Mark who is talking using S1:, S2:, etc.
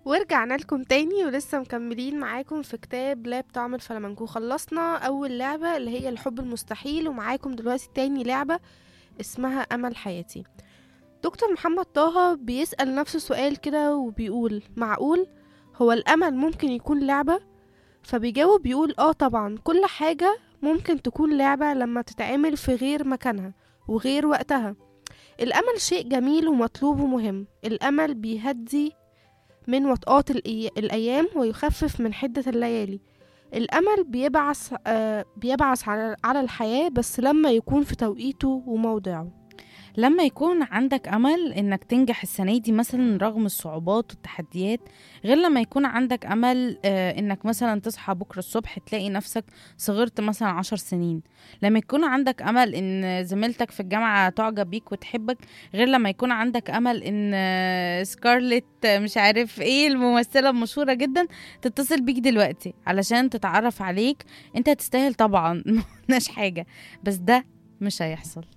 S1: ورجعنا لكم تاني ولسه مكملين معاكم في كتاب لاب طعم الفلامنكو خلصنا أول لعبة اللي هي الحب المستحيل ومعاكم دلوقتي تاني لعبة اسمها أمل حياتي دكتور محمد طه بيسأل نفسه سؤال كده وبيقول معقول هو الأمل ممكن يكون لعبة فبيجاوب بيقول اه طبعا كل حاجة ممكن تكون لعبة لما تتعمل في غير مكانها وغير وقتها الأمل شيء جميل ومطلوب ومهم الأمل بيهدي من وطئات الإي- الأيام ويخفف من حدة الليالي الأمل بيبعث آه بيبعث على على الحياة بس لما يكون في توقيته وموضعه
S2: لما يكون عندك أمل إنك تنجح السنة دي مثلا رغم الصعوبات والتحديات غير لما يكون عندك أمل آه، إنك مثلا تصحى بكرة الصبح تلاقي نفسك صغرت مثلا عشر سنين لما يكون عندك أمل إن زميلتك في الجامعة تعجب بيك وتحبك غير لما يكون عندك أمل إن آه، سكارلت آه، مش عارف إيه الممثلة المشهورة جدا تتصل بيك دلوقتي علشان تتعرف عليك أنت تستاهل طبعا مقلناش حاجة بس ده مش هيحصل